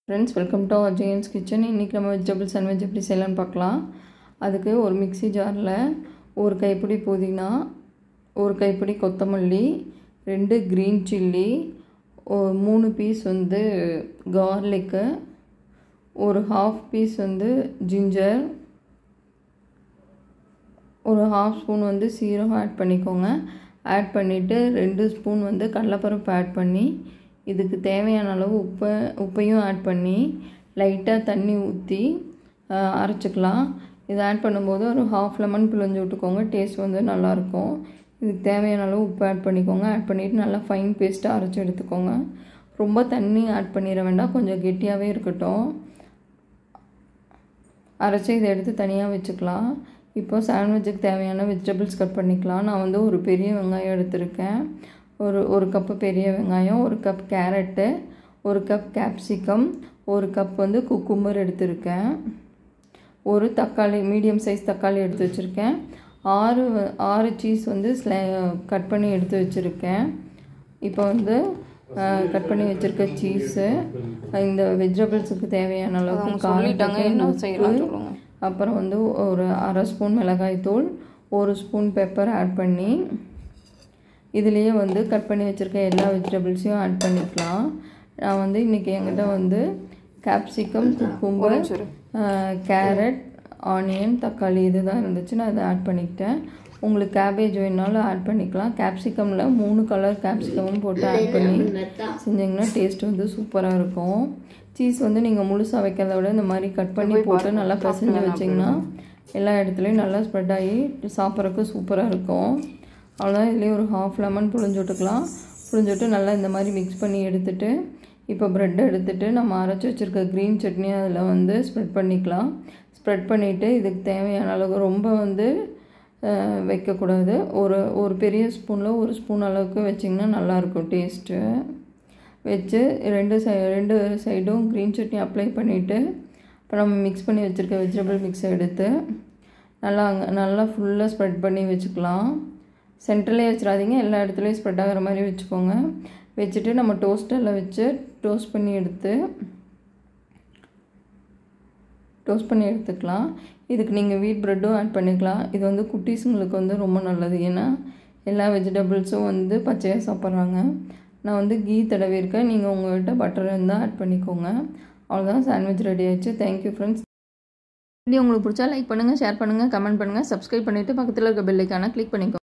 friends welcome to Ajayan's kitchen இன்றைக்கி நம்ம vegetables and எப்படி செய்யலாம்னு பார்க்கலாம் அதுக்கு ஒரு மிக்ஸி ஜாரில் ஒரு கைப்பிடி புதினா ஒரு கைப்பிடி கொத்தமல்லி ரெண்டு க்ரீன் சில்லி ஒரு மூணு பீஸ் வந்து கார்லிக்கு ஒரு ஹாஃப் பீஸ் வந்து ஜிஞ்சர் ஒரு ஹாஃப் ஸ்பூன் வந்து சீரகம் ஆட் பண்ணிக்கோங்க ஆட் பண்ணிவிட்டு ரெண்டு ஸ்பூன் வந்து கடலைப்பருப்பு ஆட் பண்ணி இதுக்கு தேவையான அளவு உப்பை உப்பையும் ஆட் பண்ணி லைட்டாக தண்ணி ஊற்றி அரைச்சிக்கலாம் இதை ஆட் பண்ணும்போது ஒரு ஹாஃப் லெமன் பிழிஞ்சு விட்டுக்கோங்க டேஸ்ட் வந்து நல்லாயிருக்கும் இதுக்கு தேவையான அளவு உப்பு ஆட் பண்ணிக்கோங்க ஆட் பண்ணிவிட்டு நல்லா ஃபைன் பேஸ்ட்டாக அரைச்சி எடுத்துக்கோங்க ரொம்ப தண்ணி ஆட் பண்ணிட வேண்டாம் கொஞ்சம் கெட்டியாகவே இருக்கட்டும் அரைச்சி இதை எடுத்து தனியாக வச்சுக்கலாம் இப்போ சாண்ட்விச்சுக்கு தேவையான வெஜிடபிள்ஸ் கட் பண்ணிக்கலாம் நான் வந்து ஒரு பெரிய வெங்காயம் எடுத்திருக்கேன் ஒரு ஒரு கப்பு பெரிய வெங்காயம் ஒரு கப் கேரட்டு ஒரு கப் கேப்சிகம் ஒரு கப் வந்து குக்கும்பர் எடுத்திருக்கேன் ஒரு தக்காளி மீடியம் சைஸ் தக்காளி எடுத்து வச்சுருக்கேன் ஆறு ஆறு சீஸ் வந்து ஸ்லை கட் பண்ணி எடுத்து வச்சுருக்கேன் இப்போ வந்து கட் பண்ணி வச்சுருக்க சீஸு இந்த வெஜிடபிள்ஸுக்கு தேவையான அளவுக்கு காரம் அப்புறம் வந்து ஒரு அரை ஸ்பூன் மிளகாய்த்தூள் ஒரு ஸ்பூன் பெப்பர் ஆட் பண்ணி இதுலேயே வந்து கட் பண்ணி வச்சுருக்க எல்லா வெஜிடபிள்ஸையும் ஆட் பண்ணிக்கலாம் நான் வந்து இன்றைக்கி என்கிட்ட வந்து கேப்சிகம் குக்கும்பர் கேரட் ஆனியன் தக்காளி இது தான் இருந்துச்சு நான் இதை ஆட் பண்ணிக்கிட்டேன் உங்களுக்கு கேபேஜ் வேணாலும் ஆட் பண்ணிக்கலாம் கேப்சிகமில் மூணு கலர் கேப்சிகமும் போட்டு ஆட் பண்ணி செஞ்சிங்கன்னா டேஸ்ட் வந்து சூப்பராக இருக்கும் சீஸ் வந்து நீங்கள் முழுசாக வைக்கிறத விட இந்த மாதிரி கட் பண்ணி போட்டு நல்லா பிசைஞ்சு வச்சிங்கன்னா எல்லா இடத்துலையும் நல்லா ஸ்ப்ரெட் ஆகி சாப்பிட்றதுக்கு சூப்பராக இருக்கும் அவ்வளோதான் இதுலேயே ஒரு ஹாஃப் லெமன் புழிஞ்சு விட்டுக்கலாம் புழிஞ்சுட்டு நல்லா இந்த மாதிரி மிக்ஸ் பண்ணி எடுத்துகிட்டு இப்போ ப்ரெட் எடுத்துகிட்டு நம்ம அரைச்சி வச்சுருக்க க்ரீன் சட்னி அதில் வந்து ஸ்ப்ரெட் பண்ணிக்கலாம் ஸ்ப்ரெட் பண்ணிவிட்டு இதுக்கு தேவையான அளவுக்கு ரொம்ப வந்து வைக்கக்கூடாது ஒரு ஒரு பெரிய ஸ்பூனில் ஒரு ஸ்பூன் அளவுக்கு வச்சிங்கன்னா நல்லாயிருக்கும் டேஸ்ட்டு வச்சு ரெண்டு சை ரெண்டு சைடும் க்ரீன் சட்னி அப்ளை பண்ணிவிட்டு இப்போ நம்ம மிக்ஸ் பண்ணி வச்சுருக்க வெஜிடபிள் மிக்ஸை எடுத்து நல்லா அங்கே நல்லா ஃபுல்லாக ஸ்ப்ரெட் பண்ணி வச்சுக்கலாம் சென்டர்லேயே வச்சிடாதீங்க எல்லா இடத்துலையும் ஸ்ப்ரெட் ஆகிற மாதிரி வச்சுக்கோங்க வச்சுட்டு நம்ம டோஸ்டரில் வச்சு டோஸ்ட் பண்ணி எடுத்து டோஸ்ட் பண்ணி எடுத்துக்கலாம் இதுக்கு நீங்கள் வீட் ப்ரெட்டும் ஆட் பண்ணிக்கலாம் இது வந்து குட்டீஸுங்களுக்கு வந்து ரொம்ப நல்லது ஏன்னா எல்லா வெஜிடபிள்ஸும் வந்து பச்சையாக சாப்பிட்றாங்க நான் வந்து கீ தடவி இருக்கேன் நீங்கள் உங்கள்கிட்ட பட்டர் இருந்தால் ஆட் பண்ணிக்கோங்க அவ்வளோதான் சாண்ட்விச் ரெடி ஆயிடுச்சு தேங்க்யூ ஃப்ரெண்ட்ஸ் வீடியோ உங்களுக்கு பிடிச்சா லைக் பண்ணுங்கள் ஷேர் பண்ணுங்கள் கமெண்ட் பண்ணுங்கள் சப்ஸ்கிரைப் பண்ணிவிட்டு பக்கத்தில் இருக்க பெல்லைக்கான கிளிக் பண்ணிக்கோங்க